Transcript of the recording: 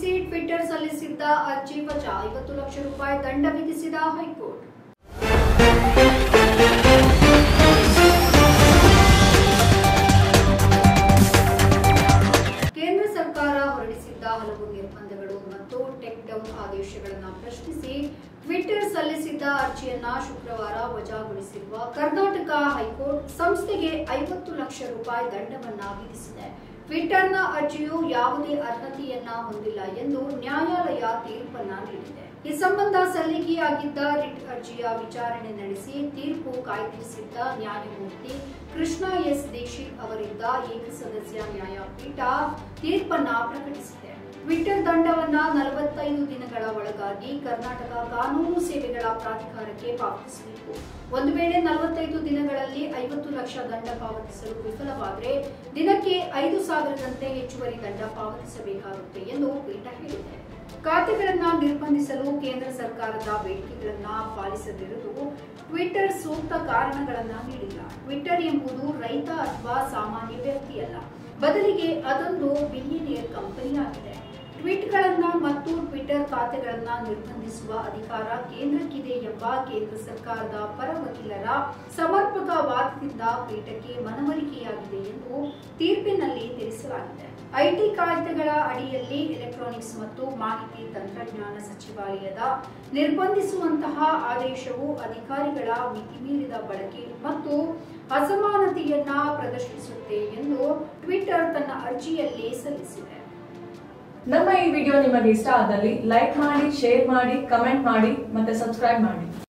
ಆರೋಪಿಸಿ ಟ್ವಿಟರ್ ಸಲ್ಲಿಸಿದ್ದ ಅರ್ಜಿ ವಜಾ ಐವತ್ತು ಲಕ್ಷ ರೂಪಾಯಿ ದಂಡ ವಿಧಿಸಿದ ಹೈಕೋರ್ಟ್ ಕೇಂದ್ರ ಸರ್ಕಾರ ಹೊರಡಿಸಿದ್ದ ಹಲವು ನಿರ್ಬಂಧಗಳು ಮತ್ತು ಟೆಕ್ ಡೌನ್ ಆದೇಶಗಳನ್ನು ಪ್ರಶ್ನಿಸಿ ಟ್ವಿಟರ್ ಸಲ್ಲಿಸಿದ್ದ ಅರ್ಜಿಯನ್ನ ಶುಕ್ರವಾರ ವಜಾಗೊಳಿಸಿರುವ ಕರ್ನಾಟಕ ಹೈಕೋರ್ಟ್ ಸಂಸ್ಥೆಗೆ ಐವತ್ತು ಲಕ್ಷ ರೂಪಾಯಿ ದಂಡವನ್ನ ವಿಧಿಸಿದೆ ಟ್ವಿಟರ್ನ ಅರ್ಜಿಯು ಯಾವುದೇ ಅರ್ಹತೆಯನ್ನ ಹೊಂದಿಲ್ಲ ಎಂದು ನ್ಯಾಯಾಲಯ ತೀರ್ಪನ್ನ ನೀಡಿದೆ ಈ ಸಂಬಂಧ ಸಲ್ಲಿಕೆಯಾಗಿದ್ದ ರಿಟ್ ಅರ್ಜಿಯ ವಿಚಾರಣೆ ನಡೆಸಿ ತೀರ್ಪು ಕಾಯ್ದಿರಿಸಿದ್ದ ನ್ಯಾಯಮೂರ್ತಿ ಕೃಷ್ಣ ಎಸ್ ದೀಕ್ಷಿತ್ ಅವರಿದ್ದ ಏಕಸದಸ್ಯ ನ್ಯಾಯಪೀಠ ತೀರ್ಪನ್ನ ಪ್ರಕಟಿಸಿದೆ ಟ್ವಿಟರ್ ದಂಡವನ್ನ ನಲವತ್ತೈದು ದಿನಗಳ ಒಳಗಾಗಿ ಕರ್ನಾಟಕ ಕಾನೂನು ಸೇವೆಗಳ ಪ್ರಾಧಿಕಾರಕ್ಕೆ ಪಾವತಿಸಬೇಕು ಒಂದು ವೇಳೆ ನಲವತ್ತೈದು ದಿನಗಳಲ್ಲಿ ಐವತ್ತು ಲಕ್ಷ ದಂಡ ಪಾವತಿಸಲು ವಿಫಲವಾದರೆ ದಿನಕ್ಕೆ ಐದು ಸಾವಿರದಂತೆ ಹೆಚ್ಚುವರಿ ದಂಡ ಪಾವತಿಸಬೇಕಾಗುತ್ತೆ ಎಂದು ಪೀಠ ಹೇಳಿದೆ ಖಾತೆಗಳನ್ನ ನಿರ್ಬಂಧಿಸಲು ಕೇಂದ್ರ ಸರ್ಕಾರದ ಬೇಡಿಕೆಗಳನ್ನ ಪಾಲಿಸದಿರಲು ಟ್ವಿಟರ್ ಸೂಕ್ತ ಕಾರಣಗಳನ್ನ ನೀಡಿಲ್ಲ ಟ್ವಿಟರ್ ಎಂಬುದು ರೈತ ಅಥವಾ ಸಾಮಾನ್ಯ ವ್ಯಕ್ತಿಯಲ್ಲ ಬದಲಿಗೆ ಅದೊಂದು ಬಿಲಿಯನಿಯರ್ ಕಂಪನಿಯಾಗಿದೆ ಟ್ವೀಟ್ಗಳನ್ನ ಮತ್ತು ಟ್ವಿಟರ್ ಖಾತೆಗಳನ್ನ ನಿರ್ಬಂಧಿಸುವ ಅಧಿಕಾರ ಕೇಂದ್ರಕ್ಕಿದೆ ಎಂಬ ಕೇಂದ್ರ ಸರ್ಕಾರದ ಪರ ವಕೀಲರ ಸಮರ್ಪಕ ವಾದದಿಂದ ಪೀಠಕ್ಕೆ ಮನವರಿಕೆಯಾಗಿದೆ ಎಂದು ತೀರ್ಪಿನಲ್ಲಿ ತಿಳಿಸಲಾಗಿದೆ ಐಟಿ ಕಾಯ್ದೆಗಳ ಅಡಿಯಲ್ಲಿ ಎಲೆಕ್ಟ್ರಾನಿಕ್ಸ್ ಮತ್ತು ಮಾಹಿತಿ ತಂತ್ರಜ್ಞಾನ ಸಚಿವಾಲಯದ ನಿರ್ಬಂಧಿಸುವಂತಹ ಆದೇಶವು ಅಧಿಕಾರಿಗಳ ಮಿತಿಮೀರಿದ ಬಳಕೆ ಮತ್ತು ಅಸಮಾನತೆಯನ್ನ ಪ್ರದರ್ಶಿಸುತ್ತೆ ಎಂದು ಟ್ವಿಟರ್ ತನ್ನ ಅರ್ಜಿಯಲ್ಲಿ ಸಲ್ಲಿಸಿದೆ ನಮ್ಮ ಈ ವಿಡಿಯೋ ನಿಮಗೆ ಇಷ್ಟ ಆದಲ್ಲಿ ಲೈಕ್ ಮಾಡಿ ಶೇರ್ ಮಾಡಿ ಕಮೆಂಟ್ ಮಾಡಿ ಮತ್ತೆ ಸಬ್ಸ್ಕ್ರೈಬ್ ಮಾಡಿ